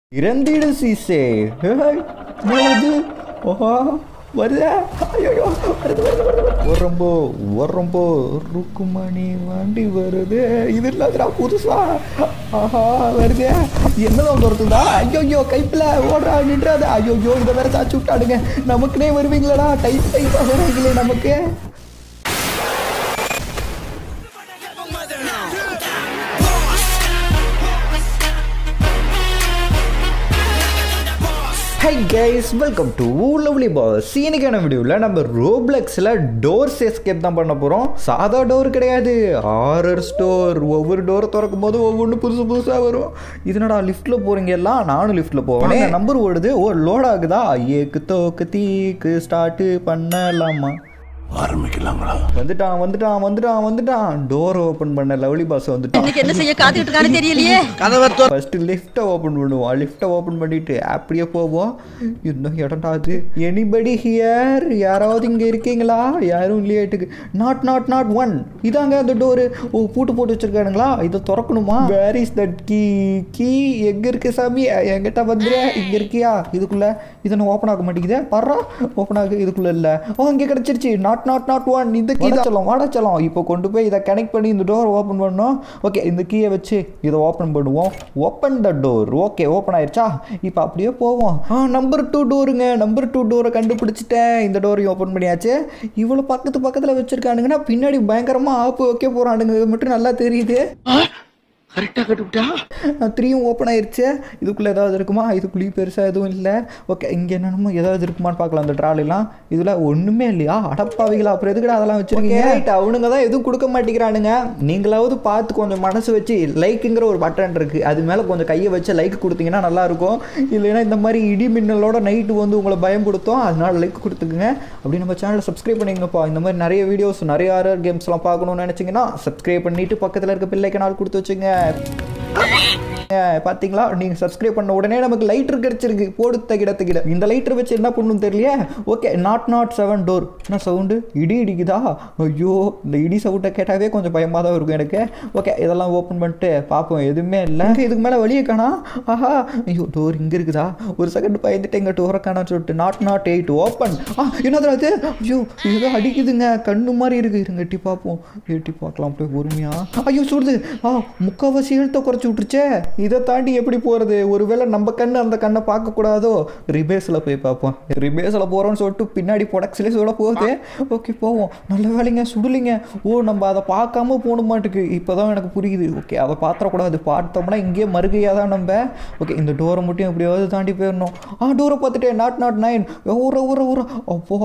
இறந்திடு சீசே hey, என்னது ஓஹா வருதா ஐயோ வருது வருது வருது வருது. வரம்போ வரம்போ ருக்குமணி வண்டி வருது இது இல்லாதடா புதுசா ஆஹா வருதே என்னதான் துரத்துதா ஐயோ கைப்பில் ஓடுறா நின்றாது ஐயோ இதை வேற சாச்சு விட்டாடுங்க நமக்குனே வருவீங்களடா டைப் டைப்பாக வருவீங்களே நமக்கு hi guys welcome to lovely boss இன்னைக்கான வீடியோவில் நம்ம ரோப்ளெக்ஸில் டோர்ஸ் எஸ்கேப் தான் பண்ண போகிறோம் சாதா டோர் கிடையாது ஆரர் ஸ்டோர் ஒவ்வொரு டோரை திறக்கும் போது ஒவ்வொன்று புதுசு புதுசாக வரும் இதனடா லிஃப்ட்டில் போகிறீங்க எல்லாம் நானும் லிஃப்ட்டில் போவேன் நம்பர் ஓடுது ஓ லோட் ஆகுதா ஏக்கு தோக்கு தீக்கு ஸ்டார்ட்டு பண்ணலாமா ஆரம்பிக்கலாங்களா வந்துட்டான் வந்துட்டான் வந்துட்டான் வந்துட்டான் டோர் ஓப்பன் பண்ண லவ்லி பாஸ் வந்துட்டான் இன்னைக்கு என்ன செய்ய காத்துக்கிட்டு இருக்கான்னு தெரியலையே ஃபர்ஸ்ட் லிஃப்ட்டை ஓப்பன் பண்ணுவோம் லிஃப்ட்டை ஓப்பன் பண்ணிட்டு அப்படியே போவோம் இன்னும் இடம்டா அது எனிபடி ஹியர் யாராவது இங்கே இருக்கீங்களா யாரும் இல்லையாட்டுக்கு நாட் நாட் நாட் ஒன் இதாங்க அந்த டோரு ஓ பூட்டு போட்டு வச்சிருக்கானுங்களா இதை திறக்கணுமா where is that key key எங்கே இருக்கு சாமி என்கிட்ட வந்துரு இங்கே இருக்கியா இதுக்குள்ள இது ஓப்பன் ஆக மாட்டேங்குதே பர்றா ஓப்பன் ஆகு இதுக்குள்ள இல்லை ஓ இங்கே கிடச்சிருச்சு நாட் நாட் நாட் ஒன் இந்த கீ சொல்லலாம் வாடச்சலாம் இப்போ கொண்டு போய் இதை கனெக்ட் பண்ணி இந்த டோர் ஓப்பன் பண்ணோம் ஓகே இந்த கீயை வச்சு இதை ஓப்பன் பண்ணுவோம் open the door okay open ஆயிடுச்சா இப்போ அப்படியே போவோம் ஆ நம்பர் டூ டோருங்க நம்பர் டூ டோரை கண்டுபிடிச்சிட்டேன் இந்த டோரையும் ஓப்பன் பண்ணியாச்சு இவ்வளோ பக்கத்து பக்கத்தில் வச்சுருக்கானுங்கன்னா பின்னாடி பயங்கரமாக ஆப்பு வைக்க போகிறானுங்க இது மட்டும் நல்லா தெரியுது கரெக்டா கட்டுவிட்டா த்ரீயும் ஓப்பன் ஆயிருச்சு இதுக்குள்ளே ஏதாவது இருக்குமா இதுக்குள்ளேயும் பெருசாக எதுவும் இல்லை ஓகே இங்கே என்னென்னமோ ஏதாவது இருக்குமான்னு பார்க்கலாம் அந்த ட்ராலிலாம் இதில் ஒன்றுமே இல்லையா அடப்பாவிகளா அப்புறம் எதுக்குடா அதெல்லாம் வச்சுருக்கீங்க ரைட் அவனுங்க தான் எதுவும் கொடுக்க மாட்டேங்கிறானுங்க நீங்களாவது பார்த்து கொஞ்சம் மனசு வச்சு லைக்குங்கிற ஒரு பட்டன் இருக்குது அது மேலே கொஞ்சம் கையை வச்சு லைக் கொடுத்தீங்கன்னா நல்லாயிருக்கும் இல்லைன்னா இந்த மாதிரி இடி மின்னலோட நைட்டு வந்து உங்களை பயம் கொடுத்தோம் அதனால லைக் கொடுத்துக்குங்க அப்படி நம்ம சேனலை சப்ஸ்கிரைப் பண்ணிங்கப்பா இந்த மாதிரி நிறைய வீடியோஸ் நிறைய ஆரர் கேம்ஸ்லாம் பார்க்கணும்னு நினச்சிங்கன்னா சப்ஸ்கிரைப் பண்ணிவிட்டு பக்கத்தில் இருக்க பிள்ளைக்கனால் கொடுத்து வச்சுங்க ஏ, பாத்தீங்களா நீங்க சப்ஸ்கிரைப் பண்ண உடனே நமக்கு லைட்டர் கிடைச்சிருக்கு போடு தகிட தகிட இந்த லைட்டர் வச்சு என்ன பண்ணணும் தெரியலையே okay naught naught seven door என்ன சவுண்டு இடி இடிக்குதா ஐயோ இந்த இடி சவுண்டை கேட்டாவே கொஞ்சம் பயமாக தான் இருக்கும் எனக்கு ஓகே இதெல்லாம் ஓப்பன் பண்ணிட்டு பார்ப்போம் எதுவுமே இல்லை இதுக்கு மேலே வழியே காணா ஆஹா ஐயோ டோர் இங்கே இருக்குதா ஒரு செகண்ட் பயந்துட்டு எங்கள் டோரை காணான்னு சொல்லிட்டு நாட் நாட் எயிட் ஓப்பன் ஆ என்னது அது ஐயோ ஏதோ அடிக்குதுங்க கண்ணு மாதிரி இருக்கு இருங்க எட்டி பார்ப்போம் எட்டி பார்க்கலாம் அப்படியே பொறுமையா ஐயோ சுடுது ஆ முக்கால்வாசி எழுத்த குறைச்சி விட்டுருச்சே இதை தாண்டி எப்படி போகிறது ஒருவேளை நம்ம கண்ணு அந்த கண்ணை பார்க்கக்கூடாதோ ரிபேஸில் போய் பார்ப்போம் ரிபேஸில் போகிறோம்னு சொல்லிட்டு பின்னாடி ப்ரொடக்ட்ஸ்லேயே சொல்ல போகுது ஓகே போவோம் நல்ல வேலைங்க சுடலிங்க ஓ நம்ம அதை பார்க்காம போன மாட்டுக்கு இப்போ தான் எனக்கு புரியுது ஓகே அதை பாத்திரக்கூடாது பார்த்தோம்னா இங்கேயே மறுகையாக தான் நம்ம ஓகே இந்த டோரை மட்டும் எப்படியாவது தாண்டி போயிடணும் ஆ டோரை பார்த்துட்டேன் நாட் நாட் நைன் ஊற ஊற ஊற அப்போ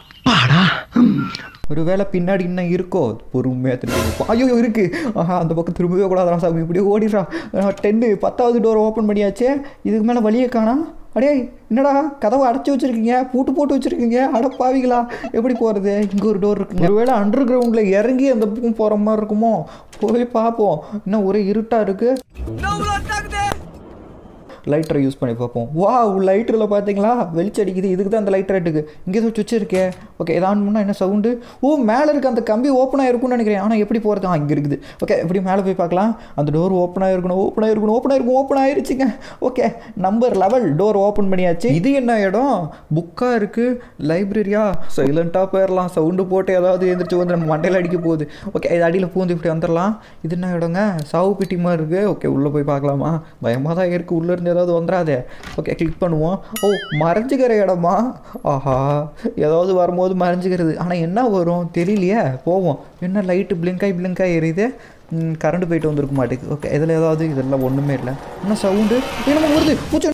ஒருவேளை பின்னாடி இன்னும் இருக்கோ பொறுமையாக திரும்ப ஐயோ இருக்கு ஆஹா அந்த பக்கம் திரும்பவே கூடாதா சாமி இப்படியே ஓடிடுறா டென்னு பத்தாவது டோர் ஓப்பன் பண்ணியாச்சு இதுக்கு மேலே வழியே காணா அடே என்னடா கதவை அடைச்சி வச்சிருக்கீங்க பூட்டு போட்டு வச்சிருக்கீங்க அடப்பாவிகளா எப்படி போகிறது இங்கே ஒரு டோர் இருக்குங்க ஒருவேளை அண்டர் கிரவுண்டில் இறங்கி அந்த பக்கம் போகிற மாதிரி இருக்குமோ போய் பார்ப்போம் இன்னும் ஒரே இருட்டாக இருக்குது லைட்டரை யூஸ் பண்ணி பார்ப்போம் வா லைட்டரில் பார்த்தீங்களா வெளிச்சடிக்குது இதுக்கு தான் அந்த லைட்டர் எடுக்கு இங்கே ஏதோ சுவிட்ச் இருக்கே ஓகே ஏதாவது பண்ணால் என்ன சவுண்டு ஓ மேலே இருக்க அந்த கம்பி ஓப்பன் ஆகிருக்கும்னு நினைக்கிறேன் ஆனால் எப்படி போகிறது ஆ இங்கே இருக்குது ஓகே எப்படி மேலே போய் பார்க்கலாம் அந்த டோர் ஓப்பன் ஆகிருக்கணும் ஓப்பன் ஆகிருக்கணும் ஓப்பன் ஆகிருக்கும் ஓப்பன் ஆயிருச்சுங்க okay number level door open பண்ணியாச்சு இது என்ன இடம் புக்காக இருக்குது லைப்ரரியா சைலண்ட்டாக போயிடலாம் சவுண்டு போட்டு ஏதாவது எழுந்திரிச்சு வந்து நம்ம மண்டையில் அடிக்க போகுது ஓகே இது அடியில் பூந்து இப்படி வந்துடலாம் இது என்ன இடங்க சாவு பிட்டி மாதிரி இருக்குது ஓகே உள்ளே போய் பார்க்கலாமா பயமாக தான் இருக்குது உள்ளேருந்து ஏதாவது வந்துடாதே ஓகே கிளிக் பண்ணுவோம் ஓ மறைஞ்சிக்கிற இடமா ஆஹா ஏதாவது வரும்போது மறைஞ்சிக்கிறது ஆனால் என்ன வரும் தெரியலையே போவோம் என்ன லைட்டு பிளிங்காய் பிளிங்காய் எரியுது கரண்ட் போயிட்டு வந்திருக்க மாட்டேங்குது ஓகே இதில் ஏதாவது இதெல்லாம் ஒன்றுமே இல்லை என்ன சவுண்டு என்ன வருது பூச்சி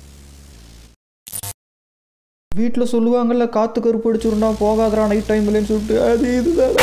வீட்டில் சொல்லுவாங்கல்ல காற்று கருப்பு அடிச்சுருந்தா போகாதரா நைட் டைம்லன்னு சொல்லிட்டு அது இதுதான்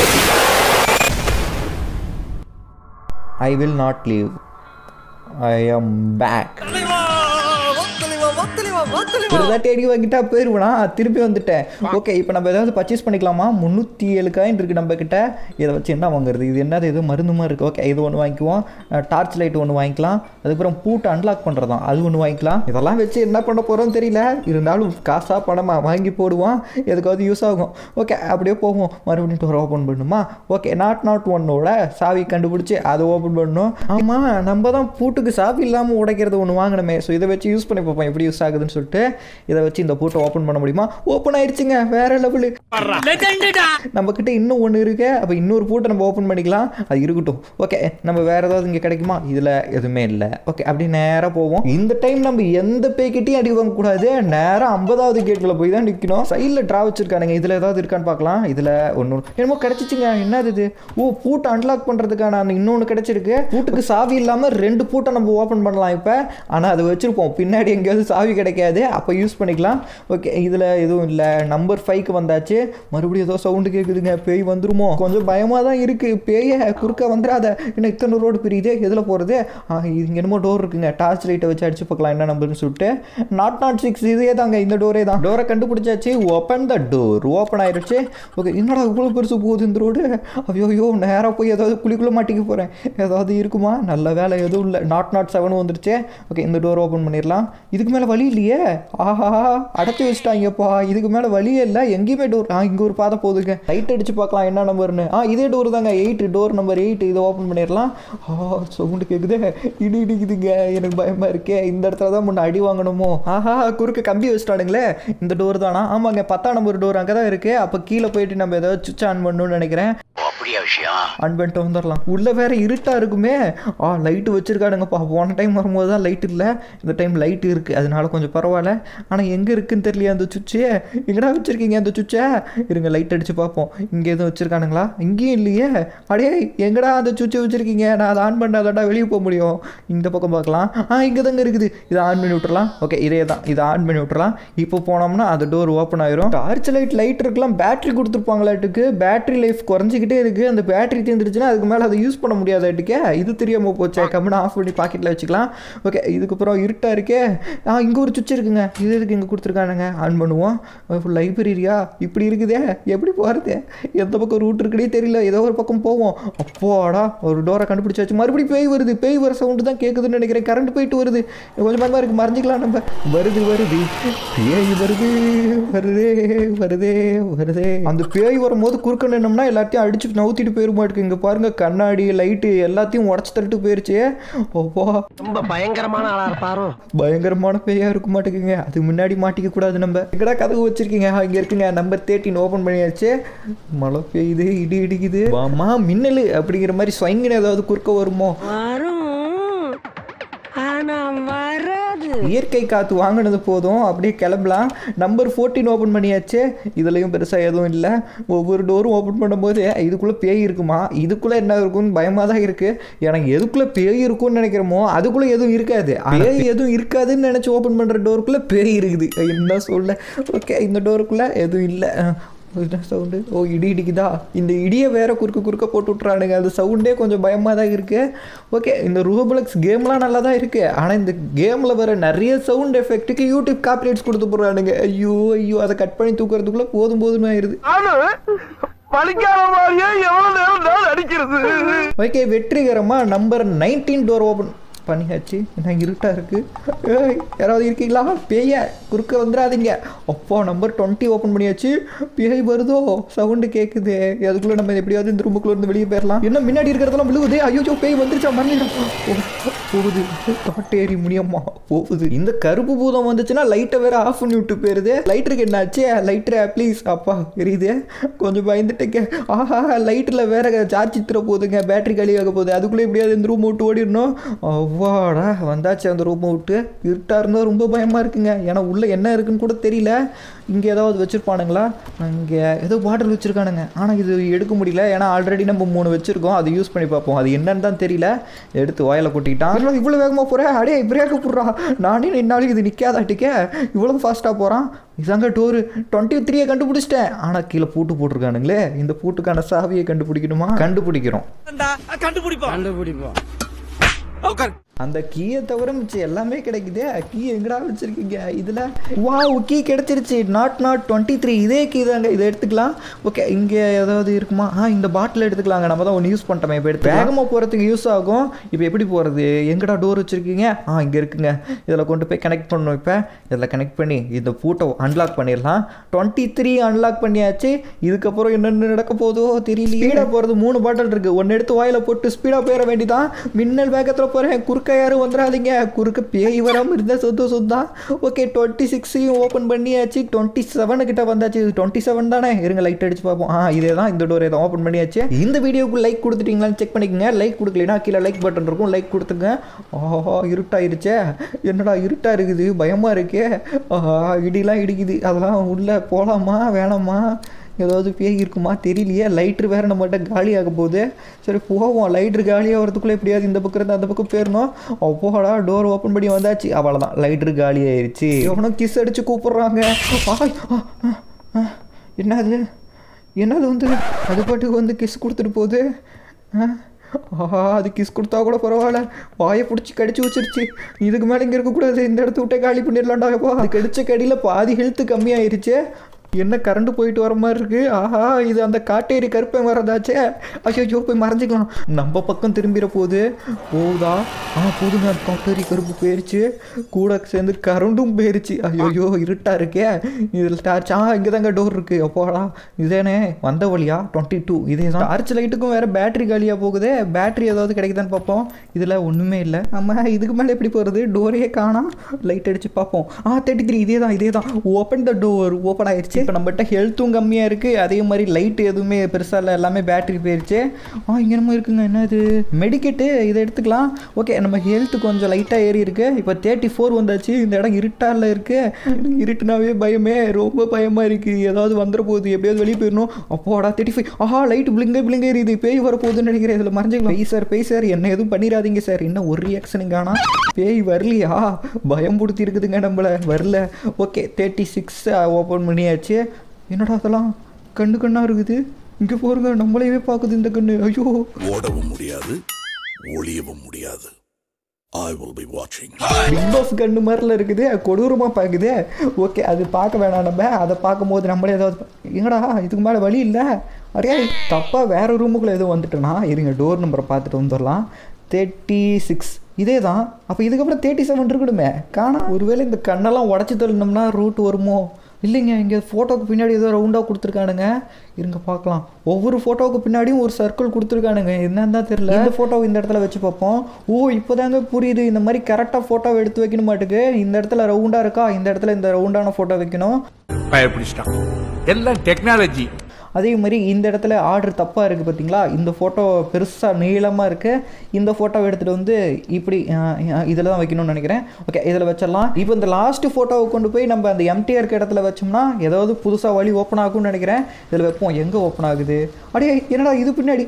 I will not leave I am back ஒரு தாட்டி அடி வாங்கிட்டா போயிருவனா திருப்பி வந்துட்டேன் ஓகே இப்போ நம்ம ஏதாவது பர்ச்சேஸ் பண்ணிக்கலாமா முந்நூற்றி ஏழு காயின் இருக்குது நம்ம கிட்ட இதை வச்சு என்ன வாங்குறது இது என்னது இது மருந்து மாதிரி இருக்குது ஓகே இது ஒன்று வாங்கிக்குவோம் டார்ச் லைட் ஒன்று வாங்கிக்கலாம் அதுக்கப்புறம் பூட்டை அன்லாக் பண்ணுறதாம் அது ஒன்று வாங்கிக்கலாம் இதெல்லாம் வச்சு என்ன பண்ண போகிறோம்னு தெரியல இருந்தாலும் காசாக பணமா வாங்கி போடுவோம் எதுக்காவது யூஸ் ஆகும் ஓகே அப்படியே போவோம் மறுபடியும் டோர் ஓப்பன் பண்ணுமா ஓகே நாட் நாட் ஒன்னோட சாவி கண்டுபிடிச்சி அதை ஓப்பன் பண்ணணும் ஆமாம் நம்ம தான் பூட்டுக்கு சாவி இல்லாமல் உடைக்கிறது ஒன்று வாங்கணுமே ஸோ இதை வச்சு யூஸ் பண்ணி பார்ப்போம் எப்படி யூஸ் ஆகுதுன்னு சொல்லிட்டு இதை வச்சு இந்த பூட்டை ஓப்பன் பண்ண முடியுமா ஓப்பன் ஆயிடுச்சுங்க வேற லெவலு நம்ம கிட்ட இன்னும் ஒன்று இருக்கு அப்போ இன்னொரு பூட்டை நம்ம ஓப்பன் பண்ணிக்கலாம் அது இருக்கட்டும் ஓகே நம்ம வேற ஏதாவது இங்கே கிடைக்குமா இதில் எதுவுமே இல்லை ஓகே அப்படி நேராக போவோம் இந்த டைம் நம்ம எந்த பேக்கிட்டையும் அடி வாங்கக்கூடாது நேராக ஐம்பதாவது கேட்டில் போய் தான் நிற்கணும் சைடில் ட்ரா வச்சிருக்கானுங்க இதில் ஏதாவது இருக்கான்னு பார்க்கலாம் இதில் ஒன்று என்னமோ கிடைச்சிச்சுங்க என்னது இது ஓ பூட்டை அன்லாக் பண்ணுறதுக்கான அந்த இன்னொன்று கிடைச்சிருக்கு பூட்டுக்கு சாவி இல்லாமல் ரெண்டு பூட்டை நம்ம ஓப்பன் பண்ணலாம் இப்போ ஆனால் அதை வச்சுருப்போம் பின்னாடி எங்கேயாவது சாவி கிடைக்காது அப்போ யூஸ் பண்ணிக்கலாம் ஓகே இதில் எதுவும் இல்லை நம்பர் ஃபைவ்க்கு வந்தாச்சு மறுபடியும் ஏதோ சவுண்டு கேட்குதுங்க பேய் வந்துருமோ கொஞ்சம் பயமாக தான் இருக்குது பேயை குறுக்க வந்துடாத இன்னும் இத்தனை ரோடு பிரியுது எதில் போகிறது இங்கே என்னமோ டோர் இருக்குங்க டார்ச் லைட்டை வச்சு அடிச்சு பார்க்கலாம் என்ன நம்பர்னு சொல்லிட்டு நாட் நாட் சிக்ஸ் இதே தாங்க இந்த டோரே தான் டோரை கண்டுபிடிச்சாச்சு ஓப்பன் த டோர் ஓப்பன் ஆயிருச்சு ஓகே என்னடா இவ்வளோ பெருசு போகுது இந்த ரோடு ஐயோ ஐயோ நேராக போய் ஏதாவது குழிக்குள்ளே மாட்டிக்க போகிறேன் ஏதாவது இருக்குமா நல்ல வேலை எதுவும் இல்லை நாட் நாட் செவன் வந்துருச்சு ஓகே இந்த டோர் ஓப்பன் பண்ணிடலாம் இதுக்கு மேலே வழி இல்லையே ஆஹா அடைச்சி வச்சுட்டாங்கப்பா இதுக்கு மேலே வழியே இல்லை எங்கேயுமே டோர் ஆ இங்கே ஒரு பாதை போகுதுங்க லைட் அடிச்சு பார்க்கலாம் என்ன நம்பர்னு ஆ இதே டோர் தாங்க எயிட் டோர் நம்பர் எயிட் இதை ஓப்பன் பண்ணிடலாம் ஆ சவுண்டு கேட்குதே இடி இடிக்குதுங்க எனக்கு பயமாக இருக்கே இந்த இடத்துல தான் முன்ன அடி வாங்கணுமோ ஆஹா குறுக்க கம்பி வச்சுட்டானுங்களே இந்த டோர் தானா ஆமாங்க பத்தாம் நம்பர் டோர் அங்கே தான் இருக்குது அப்போ கீழே போயிட்டு நம்ம ஏதாவது சுவிட்ச் ஆன் பண்ணணும்னு நினைக்கிறேன் அப்படியா விஷயம் ஆன் பண்ணிட்டு வந்துடலாம் உள்ளே வேற இருட்டாக இருக்குமே ஆ லைட்டு வச்சிருக்கானுங்கப்பா போன டைம் வரும்போது தான் லைட் இல்லை இந்த டைம் லைட் இருக்குது அதனால கொஞ்சம் பரவாயில்ல ஆனால் எங்கே இருக்குன்னு தெரியல அந்த சுவிட்சு எங்கடா வச்சுருக்கீங்க அந்த சுவிட்சை இருங்க லைட் அடித்து பார்ப்போம் இங்கே எதுவும் வச்சுருக்கானுங்களா இங்கேயும் இல்லையே அடே எங்கடா அந்த சுவிட்சை வச்சுருக்கீங்க நான் அதை ஆன் பண்ணாதாடா வெளியே போக முடியும் இந்த பக்கம் பார்க்கலாம் ஆ இங்கே தாங்க இருக்குது இதை ஆன் பண்ணி விட்டுறலாம் ஓகே இதே தான் இதை ஆன் பண்ணி விட்டுறலாம் இப்போ போனோம்னா அந்த டோர் ஓப்பன் ஆயிரும் டார்ச் லைட் லைட் இருக்கலாம் பேட்டரி கொடுத்துருப்பாங்களாட்டுக்கு பேட்டரி லைஃப் குறைஞ்சிக்கிட்டே இருக்குது அந்த பேட்டரி தீர்ந்துருச்சுன்னா அதுக்கு மேலே அதை யூஸ் பண்ண முடியாதாட்டுக்கே இது தெரியாமல் போச்சே கம்முன்னு ஆஃப் பண்ணி பாக்கெட்டில் வச்சுக்கலாம் ஓகே இதுக்கப்புறம் இருட்டாக இருக்கே ஆ இங்கே ஒரு சுவிட்ச் இருக்குங்க இது எதுக்கு இங்கே கொடுத்துருக்கானுங்க ஆன் பண்ணுவோம் லைப்ரரியா இப்படி இருக்குதே எப்படி போகிறது எந்த பக்கம் ரூட் இருக்குன்னே தெரியல ஏதோ ஒரு பக்கம் போவோம் அப்போடா ஒரு டோரை கண்டுபிடிச்சாச்சு மறுபடியும் பேய் வருது பேய் வர சவுண்டு தான் கேட்குதுன்னு நினைக்கிறேன் கரண்ட் போயிட்டு வருது கொஞ்சம் பயமாக இருக்குது மறைஞ்சிக்கலாம் நம்ம வருது வருது பேய் வருது வருதே வருதே வருதே அந்த பேய் வரும்போது குறுக்க நின்னோம்னா எல்லாத்தையும் அடிச்சு நவுத்திட்டு போயிருமா இருக்கு இங்கே பாருங்க கண்ணாடி லைட்டு எல்லாத்தையும் உடச்சி தள்ளிட்டு போயிருச்சு ஓப்பா ரொம்ப பயங்கரமான ஆளா இருப்பாரோ பயங்கரமான பேயா இருக்க மாட்டேங்குங்க அது முன்னாடி மாட்டிக்க கூடாது நம்ம எங்கடா கதவு வச்சிருக்கீங்க ஆ, இங்க இருக்குங்க நம்பர் தேர்ட்டின் ஓபன் பண்ணியாச்சு மழை பெய்யுது இடி இடிக்குது வாமா மின்னல் அப்படிங்கிற மாதிரி ஸ்வங்கின ஏதாவது குறுக்க வருமோ வரும் ஆனா வராது இயற்கை காற்று வாங்கினது போதும் அப்படியே கிளம்பலாம் நம்பர் ஃபோர்டீன் ஓப்பன் பண்ணியாச்சு இதுலேயும் பெருசாக எதுவும் இல்லை ஒவ்வொரு டோரும் ஓப்பன் பண்ணும்போது இதுக்குள்ளே பேய் இருக்குமா இதுக்குள்ளே என்ன இருக்கும்னு பயமாக தான் இருக்குது எனக்கு எதுக்குள்ளே பேய் இருக்கும்னு நினைக்கிறோமோ அதுக்குள்ளே எதுவும் இருக்காது பேய் எதுவும் இருக்காதுன்னு நினச்சி ஓப்பன் பண்ணுற டோருக்குள்ளே பேய் இருக்குது என்ன சொல்ல ஓகே இந்த டோருக்குள்ளே எதுவும் இல்லை என்ன சவுண்டு ஓ இடி இடிக்குதா இந்த இடியை வேற குறுக்க குறுக்க போட்டு விட்றானுங்க அது சவுண்டே கொஞ்சம் பயமாக தான் இருக்குது ஓகே இந்த ரூபலக்ஸ் கேம்லாம் நல்லா தான் இருக்குது ஆனால் இந்த கேமில் வர நிறைய சவுண்ட் எஃபெக்ட்டுக்கு யூடியூப் காப்பிரைட்ஸ் கொடுத்து போடுறானுங்க ஐயோ ஐயோ அதை கட் பண்ணி தூக்குறதுக்குள்ளே போதும் போதும்னு ஆயிடுது பழிக்காத மாதிரியே எவ்வளவு நேரம் நான் அடிக்கிறது ஓகே வெற்றிகரமாக நம்பர் நைன்டீன் டோர் ஓப்பன் பண்ணியாச்சு என்ன இருட்டாக இருக்குது ஏய் யாராவது இருக்கீங்களா பேய குறுக்க வந்துடாதீங்க அப்பா நம்பர் டுவெண்ட்டி ஓப்பன் பண்ணியாச்சு பேய் வருதோ சவுண்டு கேட்குது அதுக்குள்ளே நம்ம எப்படியாவது இந்த ரூமுக்குள்ளே இருந்து வெளியே போயிடலாம் என்ன முன்னாடி இருக்கிறதெல்லாம் விழுவுதே ஐயோ பேய் வந்துருச்சா மறந்துடும் போகுது காட்டேரி முடியம்மா போகுது இந்த கருப்பு பூதம் வந்துச்சுன்னா லைட்டை வேற ஆஃப் பண்ணி விட்டு போயிருது லைட்டருக்கு என்னாச்சு லைட்டரை ப்ளீஸ் அப்பா எரியுது கொஞ்சம் பயந்துட்டேங்க ஆஹா லைட்டில் வேற சார்ஜ் திர போகுதுங்க பேட்டரி காலியாக போகுது அதுக்குள்ளே எப்படியாவது இந்த ரூம் விட்டு ஓடிடணும் அவ்வாடா வந்தாச்சு அந்த ரூமை விட்டு இருட்டாக இருந்தால் ரொம்ப பயமாக இருக்குங்க ஏன்னா உள்ளே என்ன இருக்குன்னு கூட தெரியல இங்கே ஏதாவது வச்சுருப்பானுங்களா அங்கே ஏதோ பாட்டில் வச்சுருக்கானுங்க ஆனால் இது எடுக்க முடியல ஏன்னா ஆல்ரெடி நம்ம மூணு வச்சுருக்கோம் அதை யூஸ் பண்ணி பார்ப்போம் அது என்னன்னு தான் தெரியல எடுத்து வாயில கொட்டிக்கிட்டான் இவ்வளோ இவ்வளோ வேகமாக போகிறேன் அடே பிரேக்க போடுறா நானே நின்னாலும் இது நிற்காதாட்டிக்க இவ்வளோ ஃபாஸ்ட்டாக போகிறான் இதாங்க டோரு டுவெண்ட்டி த்ரீயை கண்டுபிடிச்சிட்டேன் ஆனால் கீழே பூட்டு போட்டிருக்கானுங்களே இந்த பூட்டுக்கான சாவியை கண்டுபிடிக்கணுமா கண்டுபிடிக்கிறோம் கண்டுபிடிப்போம் கண்டுபிடிப்போம் அந்த கீயை தவிர மிச்சம் எல்லாமே கிடைக்குதே கீ எங்கடா வச்சிருக்கீங்க இதில் வா கீ கிடைச்சிருச்சு நாட் நாட் டுவெண்ட்டி த்ரீ இதே கீ தாங்க இதை எடுத்துக்கலாம் ஓகே இங்கே ஏதாவது இருக்குமா ஆ இந்த பாட்டில் எடுத்துக்கலாங்க நம்ம தான் ஒன்று யூஸ் பண்ணிட்டோமே இப்போ எடுத்து வேகமாக போகிறதுக்கு யூஸ் ஆகும் இப்போ எப்படி போகிறது எங்கடா டோர் வச்சுருக்கீங்க ஆ இங்கே இருக்குங்க இதில் கொண்டு போய் கனெக்ட் பண்ணணும் இப்போ இதில் கனெக்ட் பண்ணி இந்த பூட்டை அன்லாக் பண்ணிடலாம் டுவெண்ட்டி த்ரீ அன்லாக் பண்ணியாச்சு இதுக்கப்புறம் என்னென்ன நடக்க போதோ தெரியல ஸ்பீடாக போகிறது மூணு பாட்டில் இருக்குது ஒன்று எடுத்து வாயில் போட்டு ஸ்பீடாக போயிட வேண்டியதான் மின்னல் வேகத்தில் போகிறேன் குறுக்க யாரும் வந்துடாதீங்க குறுக்க பேய் வராமல் இருந்தால் சொந்த சொந்தம் ஓகே டுவெண்ட்டி சிக்ஸையும் ஓப்பன் பண்ணியாச்சு டுவெண்ட்டி செவனு கிட்ட வந்தாச்சு டுவெண்ட்டி செவன் தானே இருங்க லைட் அடிச்சு பார்ப்போம் ஆ இதே தான் இந்த டோர் தான் ஓப்பன் பண்ணியாச்சு இந்த வீடியோக்கு லைக் கொடுத்துட்டீங்களான்னு செக் பண்ணிக்கங்க லைக் கொடுக்கலனா கீழே லைக் பட்டன் இருக்கும் லைக் கொடுத்துங்க ஆஹா இருட்டாயிருச்சே என்னடா இருட்டா இருக்குது பயமா இருக்கே ஆஹா இடிலாம் இடிக்குது அதெல்லாம் உள்ள போகலாமா வேணாமா ஏதாவது பேய் இருக்குமா தெரியலையே லைட்ரு வேறு நம்மகிட்ட காலியாக போகுது சரி போவோம் லைட்ரு காலியாக வரதுக்குள்ளே எப்படியாவது இந்த பக்கம் இருந்து அந்த பக்கம் போயிடணும் அப்போடா டோர் ஓப்பன் பண்ணி வந்தாச்சு அவ்வளோதான் லைட்ரு காலி ஆயிடுச்சு எவனும் கிஸ் அடித்து கூப்பிட்றாங்க ஆய், ஆ, ஆ, ஆ. என்னது என்னது வந்து அது பாட்டுக்கு வந்து கிஸ் கொடுத்துட்டு போகுது ஆ ஆஹா அது கிஸ் கொடுத்தா கூட பரவாயில்ல வாயை பிடிச்சி கடிச்சு வச்சிருச்சு இதுக்கு மேலே இங்கே இருக்கக்கூடாது இந்த இடத்த விட்டே காலி பண்ணிடலாம்டா எப்போ அது கடிச்ச கடியில் பாதி ஹெல்த்து கம்மியாயிருச்சு என்ன கரண்ட் போயிட்டு வர மாதிரி இருக்கு ஆஹா இது அந்த காட்டேரி கருப்பை வரதாச்சே ஐயோ போய் மறைஞ்சிக்கலாம் நம்ம பக்கம் திரும்பிட போகுது போகுதா ஆ போதுங்க காட்டேரி கருப்பு போயிருச்சு கூட சேர்ந்து கரண்டும் போயிருச்சு ஐயோ இருட்டா இருக்கே இதில் டார்ச் ஆ இங்கே தாங்க டோர் இருக்கு அப்போடா இதேனே வந்த வழியா டுவெண்ட்டி டூ இதே தான் டார்ச் லைட்டுக்கும் வேற பேட்டரி காலியாக போகுதே பேட்டரி ஏதாவது கிடைக்குதான்னு பார்ப்போம் இதில் ஒன்றுமே இல்லை நம்ம இதுக்கு மேலே எப்படி போகிறது டோரையே காணோம் லைட் அடிச்சு பார்ப்போம் ஆ தேர்ட்டி த்ரீ இதே தான் இதே தான் ஓப்பன் த டோர் ஓப்பன் ஆயிடுச்சு இப்போ நம்மகிட்ட ஹெல்த்தும் கம்மியாக இருக்குது அதே மாதிரி லைட் எதுவுமே பெருசாக இல்லை எல்லாமே பேட்டரி போயிருச்சு ஆ இங்கே நம்ம இருக்குங்க என்னது மெடிக்கெட்டு இதை எடுத்துக்கலாம் ஓகே நம்ம ஹெல்த் கொஞ்சம் லைட்டாக ஏறி இருக்கு இப்போ தேர்ட்டி ஃபோர் வந்தாச்சு இந்த இடம் இருட்டால இருக்கு எனக்கு இருட்டுனாவே பயமே ரொம்ப பயமாக இருக்குது ஏதாவது வந்துட போகுது எப்படியாவது வெளியே போயிடணும் அப்போடா தேர்ட்டி ஃபைவ் ஆஹா லைட் பிளிங்க பிளிங்க எரியுது பேய் வர போகுதுன்னு நினைக்கிறேன் இதில் மறைஞ்சிக்கலாம் பேய் சார் பேய் சார் என்ன எதுவும் பண்ணிடாதீங்க சார் இன்னும் ஒரு ரியாக்ஷனும் காணா பேய் வரலையா பயம் பிடிச்சி இருக்குதுங்க நம்மள வரல ஓகே தேர்ட்டி சிக்ஸ் ஓப்பன் பண்ணியாச்சு என்னடா அதெல்லாம் கண்ணு கண்ணா இருக்குது இங்கே போருங்க நம்மளையவே பார்க்குது இந்த கண்ணு ஐயோ ஓடவும் முடியாது ஒளியவும் முடியாது ஐ வில் பி வாட்சிங் பிக் பாஸ் கண்ணு மாதிரில இருக்குது கொடூரமாக பார்க்குது ஓகே அது பார்க்க வேணாம் நம்ம அதை பார்க்கும்போது நம்மளே ஏதாவது பா- எங்கடா இதுக்கு மேலே வழி இல்லை அடே தப்பாக வேறு ரூமுக்குள்ளே எதுவும் வந்துட்டேனா இருங்க டோர் நம்பரை பார்த்துட்டு வந்துடலாம் தேர்ட்டி சிக்ஸ் இதே தான் அப்போ இதுக்கப்புறம் தேர்ட்டி செவன் இருக்கணுமே காணா ஒருவேளை இந்த கண்ணெல்லாம் உடச்சி தள்ளணும்னா ரூட் வருமோ இல்லைங்க இங்கே ஃபோட்டோக்கு பின்னாடி ஏதோ ரவுண்டாக கொடுத்துருக்கானுங்க இருங்க பார்க்கலாம் ஒவ்வொரு ஃபோட்டோவுக்கு பின்னாடியும் ஒரு சர்க்கிள் கொடுத்துருக்கானுங்க என்னன்னு தான் தெரியல இந்த ஃபோட்டோ இந்த இடத்துல வச்சு பார்ப்போம் ஓ இப்போதாங்க புரியுது இந்த மாதிரி கரெக்டாக ஃபோட்டோவை எடுத்து வைக்கணும் மாட்டுக்கு இந்த இடத்துல ரவுண்டாக இருக்கா இந்த இடத்துல இந்த ரவுண்டான ஃபோட்டோ வைக்கணும் பயப்பிடிச்சிட்டான் எல்லாம் டெக்னாலஜி அதே மாதிரி இந்த இடத்துல ஆர்டர் தப்பாக இருக்குது பார்த்தீங்களா இந்த ஃபோட்டோ பெருசாக நீளமாக இருக்குது இந்த ஃபோட்டோவை எடுத்துகிட்டு வந்து இப்படி இதில் தான் வைக்கணும்னு நினைக்கிறேன் ஓகே இதில் வச்சிடலாம் இப்போ இந்த லாஸ்ட் ஃபோட்டோவை கொண்டு போய் நம்ம அந்த எம்டிஆர் இருக்க இடத்துல வச்சோம்னா ஏதாவது புதுசாக வழி ஓப்பன் ஆகும்னு நினைக்கிறேன் இதில் வைப்போம் எங்கே ஓப்பன் ஆகுது அடே என்னடா இது பின்னாடி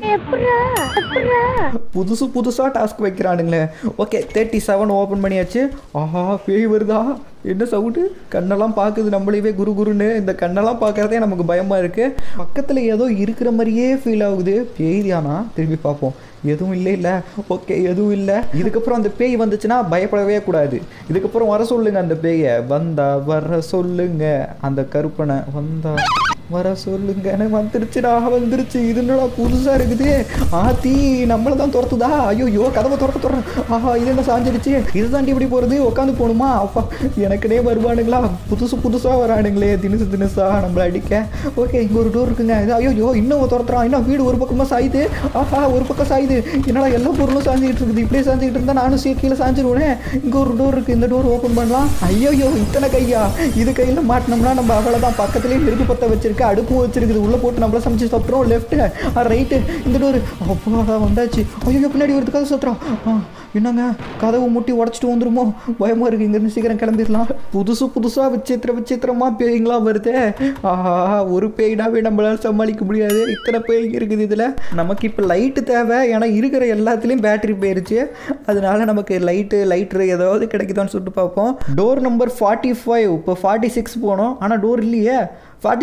புதுசு புதுசாக டாஸ்க் வைக்கிறானுங்களே ஓகே தேர்ட்டி செவன் ஓப்பன் பண்ணியாச்சு ஆஹா பேய் வருதா என்ன சவுண்டு கண்ணெல்லாம் பார்க்குது நம்மளையவே குரு குருன்னு இந்த கண்ணெல்லாம் பார்க்குறதே நமக்கு பயமாக இருக்குது பக்கத்தில் ஏதோ இருக்கிற மாதிரியே ஃபீல் ஆகுது பேய் தானா திரும்பி பார்ப்போம் எதுவும் இல்லை இல்லை ஓகே எதுவும் இல்லை இதுக்கப்புறம் அந்த பேய் வந்துச்சுன்னா பயப்படவே கூடாது இதுக்கப்புறம் வர சொல்லுங்க அந்த பேயை வந்தா வர சொல்லுங்க அந்த கருப்பனை வந்தா வர சொல்லுங்கன்னு வந்துருச்சுடா வந்துருச்சு இது என்னடா புதுசாக இருக்குது ஆத்தி நம்மளை தான் துரத்துதா ஐயோ கதவை துறக்க துறேன் ஆஹா இது என்ன சாஞ்சிருச்சு இது தாண்டி இப்படி போகிறது உட்காந்து போகணுமா அப்பா எனக்குனே வருவானுங்களா புதுசு புதுசாக வரானுங்களே தினுசு தினுசா நம்மளை அடிக்க ஓகே இங்கே ஒரு டோர் இருக்குங்க இது ஐயோ இன்னும் துரத்துறான் இன்னும் வீடு ஒரு பக்கமாக சாயுது ஆஹா ஒரு பக்கம் சாயுது என்னடா எல்லா பொருளும் சாஞ்சிக்கிட்டு இருக்குது இப்படியே சாஞ்சிக்கிட்டு இருந்தால் நானும் சீ கீழே சாஞ்சிருவேனே இங்கே ஒரு டோர் இருக்குது இந்த டோர் ஓப்பன் பண்ணலாம் ஐயோ இத்தனை கையா இது கையில் மாட்டினோம்னா நம்ம அவ்வளோதான் பக்கத்துலேயே நெருப்பு பற்ற வச்சிருக்கு அடுப்பும் வச்சிருக்குது உள்ளே போட்டு நம்மள சமைச்சு சாப்பிட்றோம் லெஃப்ட்டு ரைட்டு இந்த டோர் அப்பா வந்தாச்சு ஐயோ பின்னாடி ஒரு கதை சுத்துறோம் ஆ என்னங்க கதவு முட்டி உடச்சிட்டு வந்துருமோ பயமாக இருக்குது இங்கேருந்து சீக்கிரம் கிளம்பிடலாம் புதுசு புதுசாக விசித்திர விசித்திரமாக பேய்ங்களாம் வருதே ஆஹா ஒரு பேய்னாவே நம்மளால சமாளிக்க முடியாது இத்தனை பேய் இருக்குது இதில் நமக்கு இப்போ லைட்டு தேவை ஏன்னா இருக்கிற எல்லாத்துலேயும் பேட்டரி போயிருச்சு அதனால நமக்கு லைட்டு லைட்ரு ஏதாவது கிடைக்குதான்னு சொல்லிட்டு பார்ப்போம் டோர் நம்பர் ஃபார்ட்டி ஃபைவ் இப்போ ஃபார்ட்டி சிக்ஸ் போனோம் ஆனால் டோர் இல்லையே ஃபார்ட்டி சிக்ஸ் கூட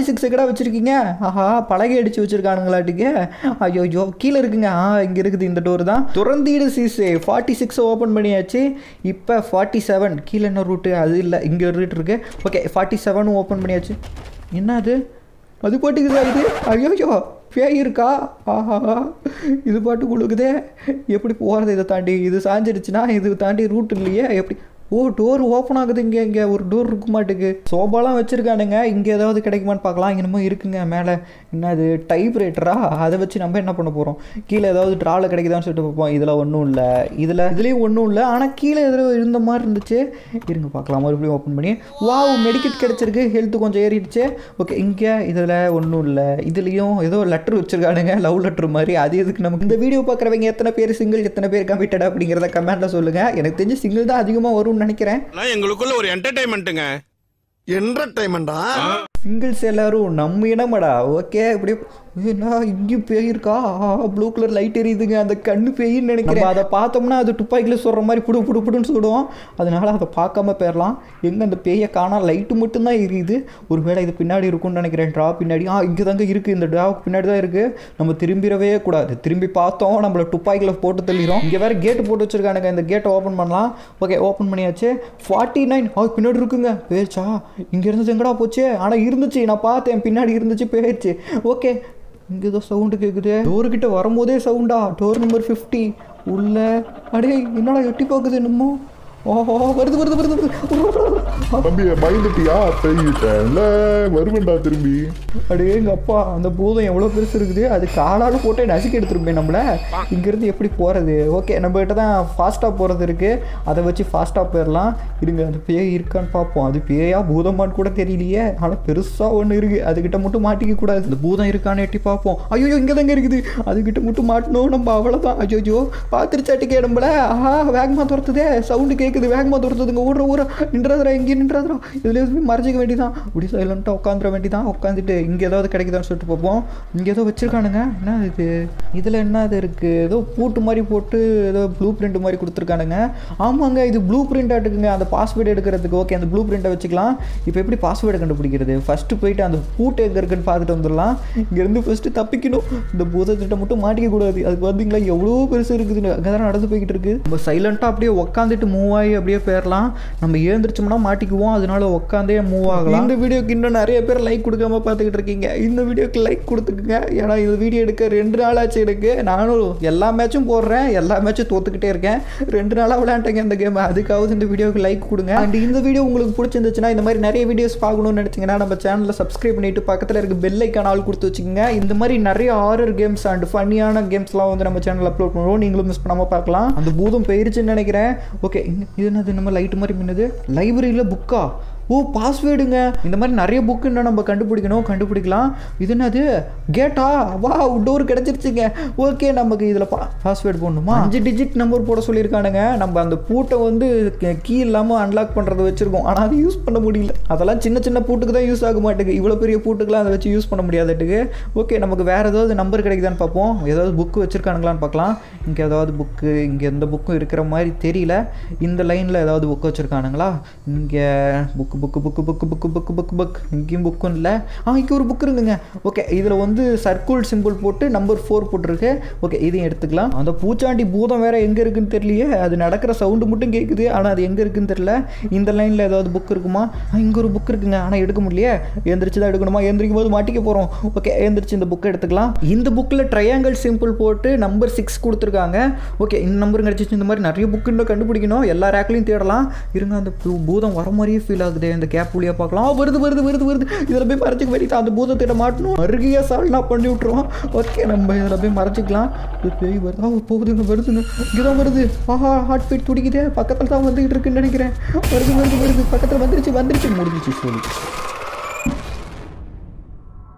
எங்கடா வச்சுருக்கீங்க ஆஹா பலகை அடித்து வச்சுருக்கானுங்களாட்டுக்கு ஐயோ ஐயோ கீழே இருக்குங்க ஆ இங்கே இருக்குது இந்த டோர் தான் துறந்தீடு சீசே ஃபார்ட்டி சிக்ஸ் ஓப்பன் பண்ணியாச்சு இப்போ ஃபார்ட்டி செவன் கீழே என்ன ரூட்டு அது இல்லை இங்கே ரூட் இருக்கு ஓகே ஃபார்ட்டி செவனும் ஓப்பன் பண்ணியாச்சு என்ன அது அது பாட்டுக்குதா இது ஐயோ பேய் இருக்கா ஆஹா இது பாட்டு கொடுக்குதே எப்படி போகிறது இதை தாண்டி இது சாஞ்சிடுச்சுன்னா இது தாண்டி ரூட் இல்லையே எப்படி ஓ டோர் ஓப்பன் ஆகுது இங்கே இங்கே ஒரு டோர் இருக்க மாட்டுக்கு சோபாலாம் வச்சுருக்கானுங்க இங்கே ஏதாவது கிடைக்குமான்னு பார்க்கலாம் இங்கே என்னமோ இருக்குங்க மேலே என்னது டைப் ரைட்டரா அதை வச்சு நம்ம என்ன பண்ண போகிறோம் கீழே ஏதாவது ட்ராவில் கிடைக்குதான்னு சொல்லிட்டு பார்ப்போம் இதில் ஒன்றும் இல்லை இதில் இதுலேயும் ஒன்றும் இல்லை ஆனால் கீழே எதிரோ இருந்த மாதிரி இருந்துச்சு இருங்க பார்க்கலாம் மறுபடியும் ஓப்பன் பண்ணி வாவ் மெடிக்கெட் கிடச்சிருக்கு ஹெல்த்து கொஞ்சம் ஏறிடுச்சு ஓகே இங்கே இதில் ஒன்றும் இல்லை இதுலேயும் ஏதோ லெட்டர் வச்சுருக்கானுங்க லவ் லெட்டர் மாதிரி அது எதுக்கு நமக்கு இந்த வீடியோ பார்க்குறவங்க எத்தனை பேர் சிங்கிள் எத்தனை பேர் கமிட்டட் அப்படிங்கிறத கமெண்ட்டில் சொல்லுங்கள் எனக்கு தெரிஞ்சு சிங்கிள் தான் அதிகமாக வரும்னு நினைக்கிறேன் எங்களுக்குள்ள ஒரு என்டர்டைன்மெண்ட்டுங்க என்டர்டைன்மெண்டா சிங்கிள்ஸ் எல்லாரும் நம்ம இனமடா ஓகே இப்படி ஏன்னா இங்கேயும் பேய் இருக்கா ப்ளூ கலர் லைட் எரியுதுங்க அந்த கண்ணு பேயின்னு நினைக்கிறேன் அதை பார்த்தோம்னா அது துப்பாக்கியில் சொல்கிற மாதிரி புடு புடு புடுன்னு சுடும் அதனால அதை பார்க்காம போயிடலாம் எங்கே அந்த பேயை காணா லைட்டு மட்டும்தான் எரியுது ஒருவேளை இது பின்னாடி இருக்கும்னு நினைக்கிறேன் ட்ரா பின்னாடி ஆ இங்கே தாங்க இருக்குது இந்த ட்ராவுக்கு பின்னாடி தான் இருக்குது நம்ம திரும்பிடவே கூடாது திரும்பி பார்த்தோம் நம்மளை துப்பாக்கியில் போட்டு தள்ளிடும் இங்கே வேறு கேட்டு போட்டு வச்சிருக்கானுங்க இந்த கேட்டை ஓப்பன் பண்ணலாம் ஓகே ஓப்பன் பண்ணியாச்சு ஃபார்ட்டி நைன் ஆ பின்னாடி இருக்குங்க போயிடுச்சா இங்கே இருந்தது எங்கடா போச்சு ஆனால் இருந்துச்சு நான் பார்த்தேன் பின்னாடி இருந்துச்சு போயிடுச்சு ஓகே இங்கே ஏதோ சவுண்டு கேட்குது டோர்கிட்ட வரும்போதே சவுண்டா டோர் நம்பர் ஃபிஃப்டி உள்ள அடே என்னடா எட்டி பார்க்குது என்னமோ ஓஹோ வருது வருது வருது வருது தம்பி பயந்துட்டியா பெய்யிட்டேன்ல வருவேன்டா திரும்பி அடே எங்க அப்பா அந்த பூதம் எவ்வளோ பெருசு இருக்குது அது காலால் போட்டே நசுக்கி எடுத்துருமே நம்மள இங்கேருந்து எப்படி போகிறது ஓகே நம்ம கிட்ட தான் ஃபாஸ்ட்டாக போகிறது இருக்குது அதை வச்சு ஃபாஸ்ட்டாக போயிடலாம் இருங்க அந்த பேய் இருக்கான்னு பார்ப்போம் அது பேயா பூதமான்னு கூட தெரியலையே ஆனால் பெருசாக ஒன்று இருக்குது அதுக்கிட்ட மட்டும் மாட்டிக்க கூடாது இந்த பூதம் இருக்கான்னு எட்டி பார்ப்போம் ஐயோ இங்கே தாங்க இருக்குது அதுக்கிட்ட மட்டும் மாட்டணும் நம்ம அவ்வளோதான் ஐயோ பார்த்துருச்சாட்டிக்கே நம்மள ஆஹா வேகமாக துரத்துதே சவுண்டு கேட்குது வேகமாக துரத்துதுங்க ஊடுற ஊற நின்றாதுரா இங்கே நின்றாதுரா இதுல எதுவுமே மறைச்சிக்க வேண்டியதான் இப்படி சைலண்ட்டாக உட்காந்துட வேண்டியதான் உட்காந்துட்டு இங்கே ஏதாவது கிடைக்குதான்னு சொல்லிட்டு பார்ப்போம் இங்கே ஏதோ வச்சுருக்கானுங்க என்ன இது இதில் என்ன இது இருக்குது ஏதோ பூட்டு மாதிரி போட்டு ஏதோ ப்ளூ பிரிண்ட் மாதிரி கொடுத்துருக்கானுங்க ஆமாங்க இது ப்ளூ பிரிண்ட் ஆட்டுக்குங்க அந்த பாஸ்வேர்டு எடுக்கிறதுக்கு ஓகே அந்த ப்ளூ பிரிண்ட்டை வச்சுக்கலாம் இப்போ எப்படி பாஸ்வேர்டு கண்டுபிடிக்கிறது ஃபஸ்ட்டு போயிட்டு அந்த பூட்டு எங்கே இருக்குன்னு பார்த்துட்டு வந்துடலாம் இங்கேருந்து ஃபஸ்ட்டு தப்பிக்கணும் இந்த பூதத்திட்ட மட்டும் மாட்டிக்க கூடாது அதுக்கு பார்த்தீங்களா எவ்வளோ பெருசு இருக்குதுன்னு அங்கே தான் நடந்து போய்கிட்டு இருக்கு நம்ம சைலண்ட்டாக அப்படியே உட்காந்துட்டு மூவ் ஆகி அப்படியே போயிடலாம் நம்ம ஏந்திரிச்சோம்னா மாட்டிக்குவோம் அதனால உட்காந்தே மூவ் ஆகலாம் இந்த வீடியோக்கு இன்னும் நிறைய பேர் லைக் கொடுக்காம பார்த்துக்கிட்டு இருக்கீங்க இந்த வீடியோக்கு லைக் கொடுத்துக்குங்க ஏன்னா இந்த வீடியோ எடுக்க ரெண்டு நாள் ஆச்சு எனக்கு நானும் எல்லா மேட்சும் போடுறேன் எல்லா மேட்சும் தோத்துக்கிட்டே இருக்கேன் ரெண்டு நாளாக விளையாண்டேங்க இந்த கேம் அதுக்காவது இந்த வீடியோக்கு லைக் கொடுங்க அண்ட் இந்த வீடியோ உங்களுக்கு பிடிச்சிருந்துச்சுன்னா இந்த மாதிரி நிறைய வீடியோஸ் பார்க்கணும்னு நினச்சிங்கன்னா நம்ம சேனலில் சப்ஸ்கிரைப் பண்ணிட்டு பக்கத்தில் இருக்க பெல் ஐக்கான் ஆள் கொடுத்து வச்சுக்கோங்க இந்த மாதிரி நிறைய ஹாரர் கேம்ஸ் அண்ட் ஃபன்னியான கேம்ஸ்லாம் வந்து நம்ம சேனலில் அப்லோட் பண்ணுவோம் நீங்களும் மிஸ் பண்ணாமல் பார்க்கலாம் அந்த பூதம் போயிருச்சுன்னு நினைக்கிறேன் ஓகே இது என்னது நம்ம லைட் மாதிரி மின்னது லைப்ரரியில் புக்கா ஓ பாஸ்வேர்டுங்க இந்த மாதிரி நிறைய புக்கு இன்னும் நம்ம கண்டுபிடிக்கணும் கண்டுபிடிக்கலாம் இது என்னது கேட்டா வா டோர் கிடச்சிருச்சுங்க ஓகே நமக்கு இதில் பா பாஸ்வேர்டு போடணுமா அஞ்சு டிஜிட் நம்பர் போட சொல்லியிருக்கானுங்க நம்ம அந்த பூட்டை வந்து கீ இல்லாமல் அன்லாக் பண்ணுறத வச்சுருக்கோம் ஆனால் அது யூஸ் பண்ண முடியல அதெல்லாம் சின்ன சின்ன பூட்டுக்கு தான் யூஸ் ஆக மாட்டேங்குது இவ்வளோ பெரிய பூட்டுக்கெலாம் அதை வச்சு யூஸ் பண்ண முடியாதுட்டுக்கு ஓகே நமக்கு வேறு ஏதாவது நம்பர் கிடைக்குதான்னு பார்ப்போம் ஏதாவது புக்கு வச்சுருக்கானுங்களான்னு பார்க்கலாம் இங்கே ஏதாவது புக்கு இங்கே எந்த புக்கும் இருக்கிற மாதிரி தெரியல இந்த லைனில் ஏதாவது புக்கு வச்சுருக்கானுங்களா இங்கே book book book book book book book book இங்கேயும் புக்கும் இல்லை ஆ இங்கே ஒரு புக் இருக்குங்க ஓகே இதில் வந்து சர்க்குள் சிம்பிள் போட்டு நம்பர் ஃபோர் போட்டிருக்கு ஓகே இதையும் எடுத்துக்கலாம் அந்த பூச்சாண்டி பூதம் வேற எங்கே இருக்குன்னு தெரியலையே அது நடக்கிற சவுண்டு மட்டும் கேட்குது ஆனால் அது எங்கே இருக்குன்னு தெரியல இந்த லைனில் ஏதாவது புக் இருக்குமா இங்கே ஒரு புக் இருக்குங்க ஆனால் எடுக்க முடியலையே எந்திரிச்சு தான் எடுக்கணுமா எந்திரிக்கும் போது மாட்டிக்க போகிறோம் ஓகே எந்திரிச்சு இந்த புக்கை எடுத்துக்கலாம் இந்த புக்கில் ட்ரையாங்கிள் சிம்பிள் போட்டு நம்பர் சிக்ஸ் கொடுத்துருக்காங்க ஓகே இந்த நம்பர் கிடச்சிச்சு இந்த மாதிரி நிறைய புக்கு இன்னும் கண்டுபிடிக்கணும் எல்லா ரேக்லையும் தேடலாம் இருங்க அந்த பூ- பூதம் வர மாதிரியே ஃபீல் ஆகுது இந்த கேப் வழியாக பார்க்கலாம் ஆ, வருது வருது வருது வருது இதில் போய் மறைச்சிக்க வேண்டியது அந்த பூதத்திட்ட மாட்டணும் அருகையாக சால்னா பண்ணி விட்ருவோம் ஓகே நம்ம இதில் போய் மறைச்சிக்கலாம் இது பேய் வருதா போகுதுங்க வருதுங்க இங்கே தான் வருது ஆஹா ஹார்ட் பீட் துடிக்குதே பக்கத்தில் தான் வந்துகிட்டு இருக்குன்னு நினைக்கிறேன் வருது வருது வருது பக்கத்தில் வந்துருச்சு வந்துருச்சு முடிஞ்சிச்சு சொல்லி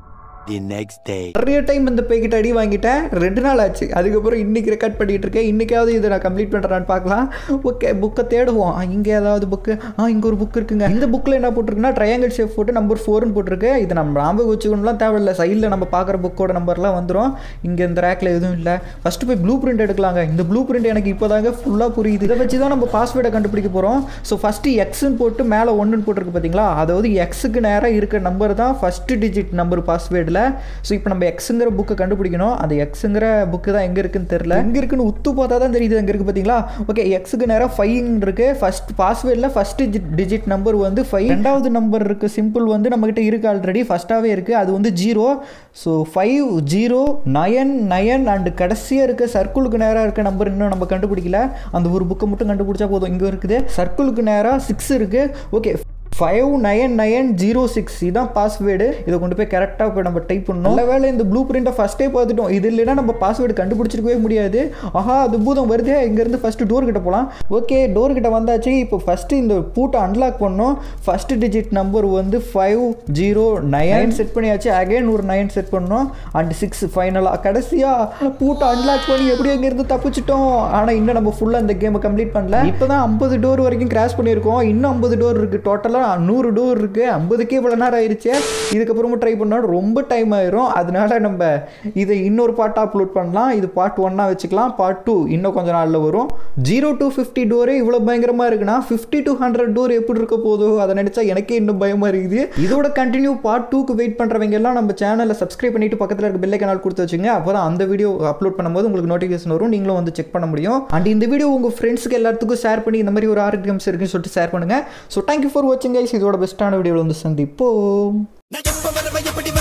the next day. நிறைய டைம் இந்த பேக்கிட்ட அடி வாங்கிட்டேன் ரெண்டு நாள் ஆச்சு அதுக்கப்புறம் இன்னைக்கு ரெக்கார்ட் பண்ணிட்டு இருக்கேன் இன்னைக்காவது இதை நான் கம்ப்ளீட் பண்ணுறேன்னு பார்க்கலாம் ஓகே புக்கை தேடுவோம் ஆ, இங்கே ஏதாவது புக்கு ஆ இங்கே ஒரு புக் இருக்குங்க இந்த புக்கில் என்ன போட்டிருக்குன்னா ட்ரையாங்கிள் ஷேப் போட்டு நம்பர் ஃபோர்னு போட்டிருக்கு இது நம்ம ஞாபகம் வச்சுக்கணும்லாம் தேவையில்ல சைடில் நம்ம பார்க்குற புக்கோட நம்பர்லாம் வந்துடும் இங்கே இந்த ரேக்கில் எதுவும் இல்லை ஃபஸ்ட்டு போய் ப்ளூ பிரிண்ட் எடுக்கலாங்க இந்த ப்ளூ பிரிண்ட் எனக்கு இப்போதாங்க ஃபுல்லாக புரியுது இதை வச்சு தான் நம்ம பாஸ்வேர்டை கண்டுபிடிக்க போகிறோம் ஸோ ஃபஸ்ட்டு எக்ஸ்ன்னு போட்டு மேலே ஒன்றுன்னு போட்டிருக்கு பார்த்தீங்களா அதாவது எக்ஸுக்கு நேராக இருக்க நம்பர் தான் ஃபஸ்ட்டு டிஜிட் நம்பர் பாஸ்வேர்டில் ஸோ இப்போ நம்ம எக்ஸுங்கிற புக்கை கண்டுபிடிக்கணும் அந்த எக்ஸுங்கிற புக்கு தான் எங்கே இருக்குன்னு தெரில எங்கே இருக்குன்னு உத்து பார்த்தா தான் தெரியுது எங்கே இருக்குது பார்த்தீங்களா ஓகே எக்ஸுக்கு நேராக ஃபைவ் இருக்கு ஃபஸ்ட் பாஸ்வேர்டில் ஃபஸ்ட் டிஜிட் நம்பர் வந்து ஃபைவ் ரெண்டாவது நம்பர் இருக்குது சிம்பிள் வந்து நம்மக்கிட்ட இருக்குது ஆல்ரெடி ஃபஸ்ட்டாகவே இருக்குது அது வந்து zero so five zero nine nine and கடைசியாக இருக்க சர்க்கிளுக்கு நேராக இருக்க நம்பர் இன்னும் நம்ம கண்டுபிடிக்கல அந்த ஒரு புக்கை மட்டும் கண்டுபிடிச்சா போதும் இங்கே இருக்குது சர்க்கிளுக்கு நேராக சிக்ஸ் இருக்குது okay five nine nine zero six இதான் பாஸ்வேர்டு இதை கொண்டு போய் கரெக்டாக இப்போ நம்ம டைப் பண்ணணும் நல்ல வேலை இந்த ப்ளூ பிரிண்ட்டை ஃபஸ்ட்டே பார்த்துட்டோம் இது இல்லைன்னா நம்ம பாஸ்வேர்டு கண்டுபிடிச்சிருக்கவே முடியாது ஆஹா அது பூதம் வருதே இங்கேருந்து ஃபஸ்ட்டு டோர் கிட்ட போகலாம் ஓகே டோர் கிட்ட வந்தாச்சு இப்போ ஃபஸ்ட்டு இந்த பூட்டை அன்லாக் பண்ணோம் ஃபஸ்ட்டு டிஜிட் நம்பர் வந்து ஃபைவ் ஜீரோ நயன் செட் பண்ணியாச்சு அகைன் ஒரு நயன் செட் பண்ணோம் அண்ட் சிக்ஸ் ஃபைனலாக கடைசியாக பூட்டை அன்லாக் பண்ணி எப்படி அங்கேருந்து தப்பிச்சிட்டோம் ஆனால் இன்னும் நம்ம ஃபுல்லாக இந்த கேமை கம்ப்ளீட் பண்ணல இப்போ தான் ஐம்பது டோர் வரைக்கும் கிராஸ் பண்ணியிருக்கோம் இன்னும் ஐம்பது டோர் இருக்குது டோட்டலாக நூறு டோர் இருக்குது ஐம்பதுக்கே இவ்வளோ நேரம் ஆயிடுச்சு இதுக்கப்புறமும் ட்ரை பண்ணால் ரொம்ப டைம் ஆயிரும் அதனால நம்ம இதை இன்னொரு பாட்டாக அப்லோட் பண்ணலாம் இது பார்ட் ஒன்னாக வச்சுக்கலாம் பார்ட் டூ இன்னும் கொஞ்ச நாளில் வரும் ஜீரோ டு ஃபிஃப்டி டோரே இவ்வளோ பயங்கரமாக இருக்குன்னா ஃபிஃப்டி டு ஹண்ட்ரட் டோர் எப்படி இருக்க போதோ அதை நினச்சா எனக்கே இன்னும் பயமாக இருக்குது இதோட கண்டினியூ பார்ட் டூக்கு வெயிட் பண்ணுறவங்க எல்லாம் நம்ம சேனலை சப்ஸ்கிரைப் பண்ணிட்டு பக்கத்தில் இருக்க பெல்லை கனால் கொடுத்து வச்சுங்க அப்போ தான் அந்த வீடியோ அப்லோட் பண்ணும்போது உங்களுக்கு நோட்டிஃபிகேஷன் வரும் நீங்களும் வந்து செக் பண்ண முடியும் அண்ட் இந்த வீடியோ உங்கள் ஃப்ரெண்ட்ஸுக்கு எல்லாத்துக்கும் ஷேர் பண்ணி இந்த மாதிரி ஒரு ஆறு கேம்ஸ் இருக்குன்னு சொல்லிட்டு ஷேர் பண்ணுங்கள் ஸோ தேங்க்யூ ஃபார் வாட்சிங் கைஸ் இதோட பெஸ்ட்டான வீடியோவில் வந்து சந்திப்போம் நான் எப்ப வரவ எப்படி